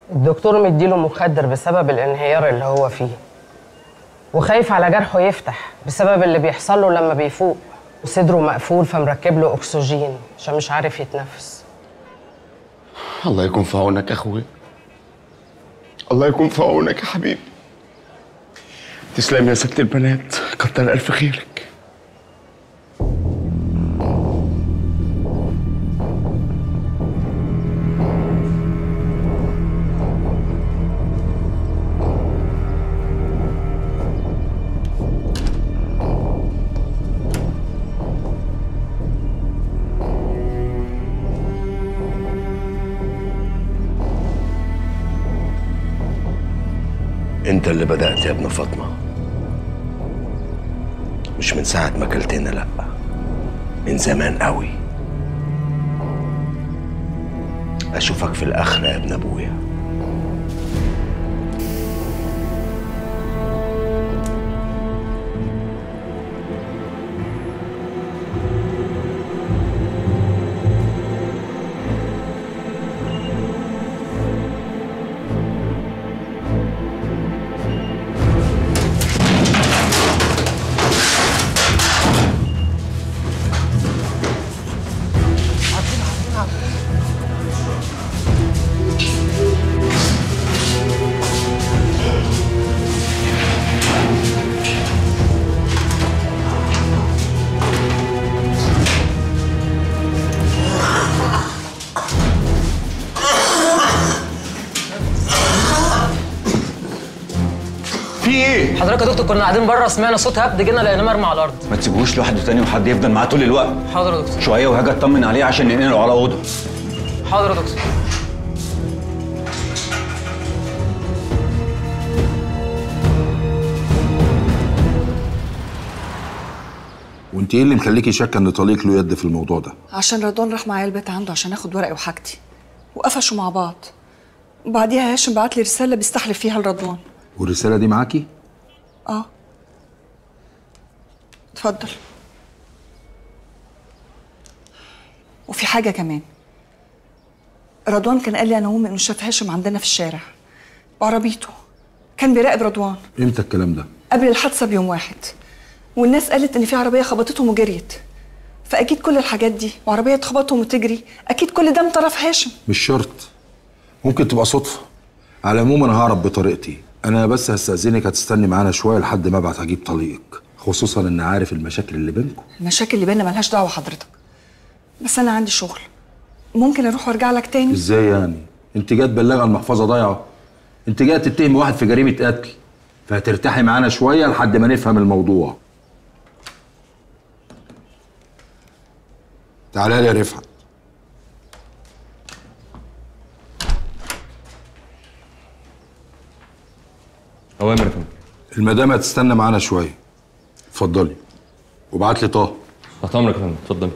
الدكتور مديله مخدر بسبب الانهيار اللي هو فيه وخايف على جرحه يفتح بسبب اللي بيحصل له لما بيفوق وصدره مقفول فمركب له اكسجين عشان مش عارف يتنفس الله يكون في عونك يا اخويا الله يكون في عونك يا حبيبي تسلم يا ست البنات كتر الف خيرك انت اللي بدأت يا ابن فاطمة مش من ساعة ما كلتنا لأ من زمان قوي أشوفك في الآخرة يا ابن أبويا في ايه؟ حضرتك يا دكتور كنا قاعدين بره سمعنا صوت هبد جينا لقيناه مرمي على الارض ما تسيبوش لوحده تاني وحد يفضل معاه طول الوقت حاضر يا دكتور شويه وهاجي اطمن عليه عشان ننقله على اوضه حاضر يا دكتور وانت ايه اللي مخليكي شاكه ان طليق له يد في الموضوع ده عشان رضوان راح معايا البيت عنده عشان اخد ورقي وحاجتي وقفشوا مع بعض وبعديها هاشم بعت لي رساله بيستحلف فيها لرضوان والرساله دي معاكي اه اتفضل وفي حاجه كمان رضوان كان قال لي انا وامي انه شاف هاشم عندنا في الشارع بعربيته كان بيراقب رضوان امتى الكلام ده قبل الحادثه بيوم واحد والناس قالت ان في عربيه خبطتهم وجريت فاكيد كل الحاجات دي وعربيه تخبطهم وتجري اكيد كل ده من طرف هاشم مش شرط ممكن تبقى صدفه على العموم انا هعرف بطريقتي انا بس هستاذنك هتستني معانا شويه لحد ما ابعت اجيب طليقك خصوصا ان عارف المشاكل اللي بينكم المشاكل اللي بينا ملهاش دعوه حضرتك بس انا عندي شغل ممكن اروح وارجع لك تاني ازاي يعني انت جايه تبلغي عن محفظه ضايعه انت جايه تتهمي واحد في جريمه قتل فهترتاحي معانا شويه لحد ما نفهم الموضوع تعالى لي يا رفعت اوامر يا فندم المدام هتستنى معانا شويه اتفضلي وابعت لي طه تحت امرك يا فندم اتفضل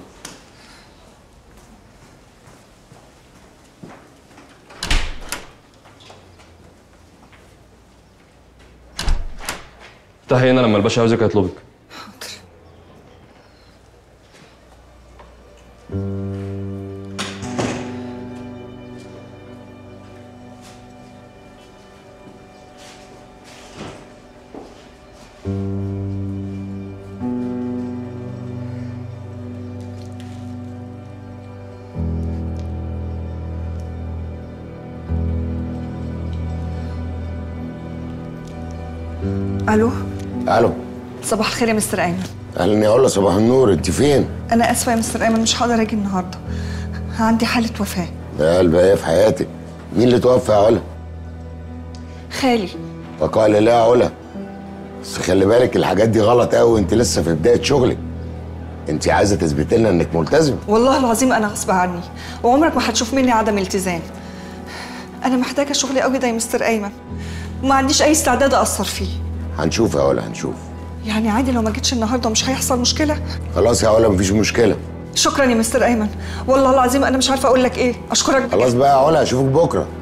افتحي هنا لما الباشا عاوزك هيطلبك الو الو صباح الخير يا مستر ايمن اهلا يا علا صباح النور انت فين؟ انا اسفه يا مستر ايمن مش هقدر اجي النهارده عندي حاله وفاه ده قلب ايه في حياتك؟ مين اللي توفى يا علا؟ خالي فقال لا يا علا بس خلي بالك الحاجات دي غلط قوي وانت لسه في بدايه شغلك انت عايزه تثبتي لنا انك ملتزمه والله العظيم انا غصب عني وعمرك ما هتشوف مني عدم التزام انا محتاجه شغلي قوي ده يا مستر ايمن وما عنديش اي استعداد اقصر فيه هنشوف يا علا هنشوف يعني عادي لو ما جيتش النهارده مش هيحصل مشكله خلاص يا علا مفيش مشكله شكرا يا مستر ايمن والله العظيم انا مش عارفه اقول لك ايه اشكرك خلاص بقى يا علا اشوفك بكره